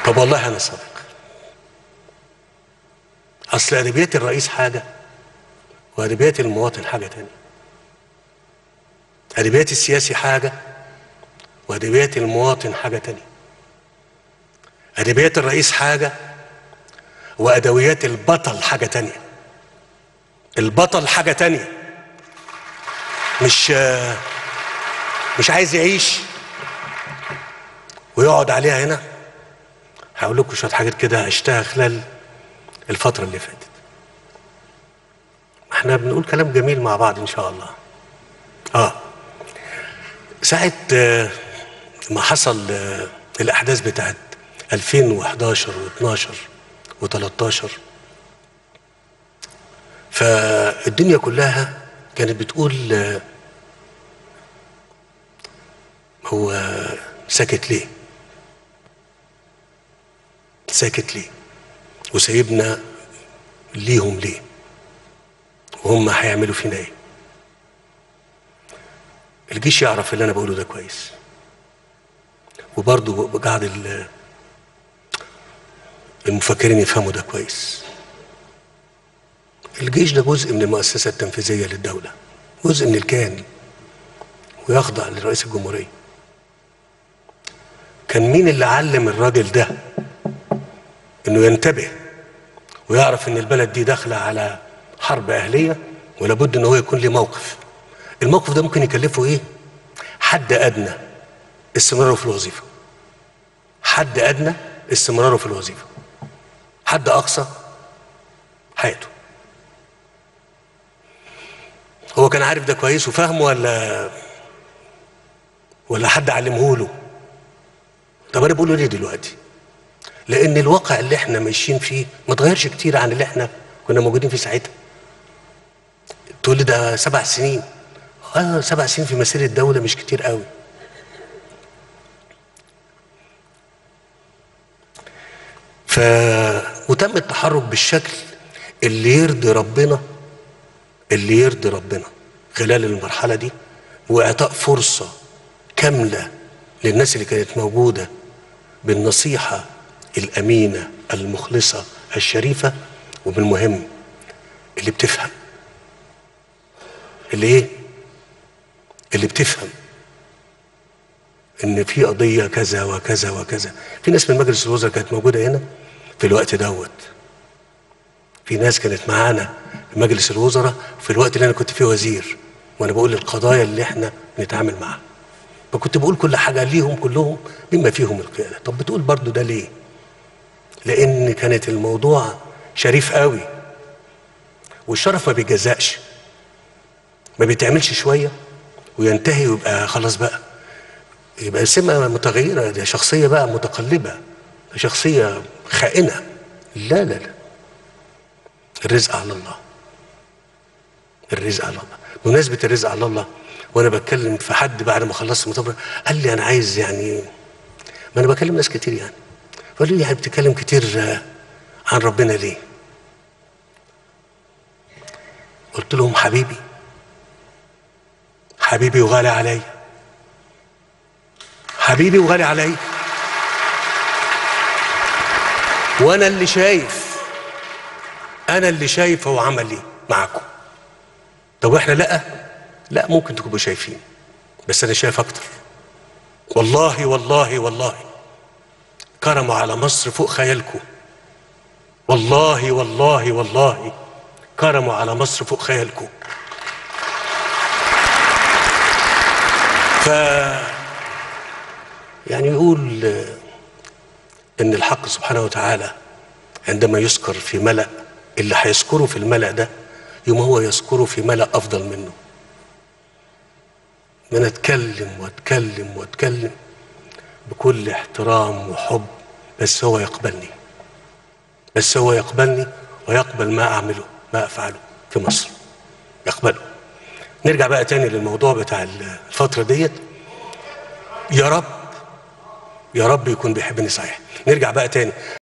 طب والله انا صادق اصل ادبيات الرئيس حاجه وادبيات المواطن حاجه تانية ادبيات السياسي حاجه وادبيات المواطن حاجه تانية ادبيات الرئيس حاجه وادويات البطل حاجه تانية البطل حاجه تانية مش مش عايز يعيش ويقعد عليها هنا هقول لكم شويه حاجات كده عشتها خلال الفتره اللي فاتت احنا بنقول كلام جميل مع بعض ان شاء الله اه ساعه آه، ما حصل آه، الاحداث بتاعت 2011 و12 و13 فالدنيا كلها كانت بتقول آه، هو ساكت ليه ساكت ليه وسايبنا ليهم ليه وهم هيعملوا فينا ايه الجيش يعرف اللي انا بقوله ده كويس وبرضه قاعد ال- المفكرين يفهموا ده كويس الجيش ده جزء من المؤسسة التنفيذية للدولة جزء من الكيان ويخضع لرئيس الجمهورية كان مين اللي علم الراجل ده انه ينتبه ويعرف ان البلد دي داخله على حرب اهليه ولابد ان هو يكون له موقف الموقف ده ممكن يكلفه ايه حد ادنى استمراره في الوظيفه حد ادنى استمراره في الوظيفه حد اقصى حياته هو كان عارف ده كويس وفاهمه ولا ولا حد علمه له طب انا بقوله ليه دلوقتي لان الواقع اللي احنا ماشيين فيه ما اتغيرش كتير عن اللي احنا كنا موجودين فيه ساعتها تقول لي ده سبع سنين اه سبع سنين في مسيره الدوله مش كتير قوي ف وتم التحرك بالشكل اللي يرضي ربنا اللي يرضي ربنا خلال المرحله دي واعطاء فرصه كامله للناس اللي كانت موجوده بالنصيحه الامينه المخلصه الشريفه وبالمهم اللي بتفهم اللي ايه اللي بتفهم ان في قضيه كذا وكذا وكذا في ناس من مجلس الوزراء كانت موجوده هنا في الوقت دوت في ناس كانت معانا في مجلس الوزراء في الوقت اللي انا كنت فيه وزير وانا بقول القضايا اللي احنا بنتعامل معاها فكنت بقول كل حاجه ليهم كلهم بما فيهم القياده طب بتقول برضو ده ليه لان كانت الموضوع شريف قوي والشرف ما بيجزأش ما بيتعملش شويه وينتهي ويبقى خلاص بقى يبقى سمة متغيرة دي شخصية بقى متقلبة شخصية خائنة لا لا لا الرزق على الله الرزق على الله بمناسبة الرزق على الله وانا بتكلم في حد بعد ما خلصت المؤتمر قال لي انا عايز يعني ما انا بكلم ناس كتير يعني فقال لي يعني بتتكلم كتير آه، عن ربنا ليه قلت لهم حبيبي حبيبي وغالي علي حبيبي وغالي علي وانا اللي شايف انا اللي شايف هو عمل ايه معاكم طب احنا لا لا ممكن تكونوا شايفين بس انا شايف اكتر والله والله والله كرموا على مصر فوق خيالكم والله والله والله كرموا على مصر فوق خيالكم ف يعني يقول آه، ان الحق سبحانه وتعالى عندما يذكر في ملأ اللي هيذكره في الملأ ده يوم هو يذكره في ملأ افضل منه ان انا اتكلم واتكلم واتكلم بكل احترام وحب بس هو يقبلني بس هو يقبلني ويقبل ما اعمله ما افعله في مصر يقبله نرجع بقى تاني للموضوع بتاع الفترة ديت يا رب يا رب يكون بيحبني صحيح نرجع بقى تاني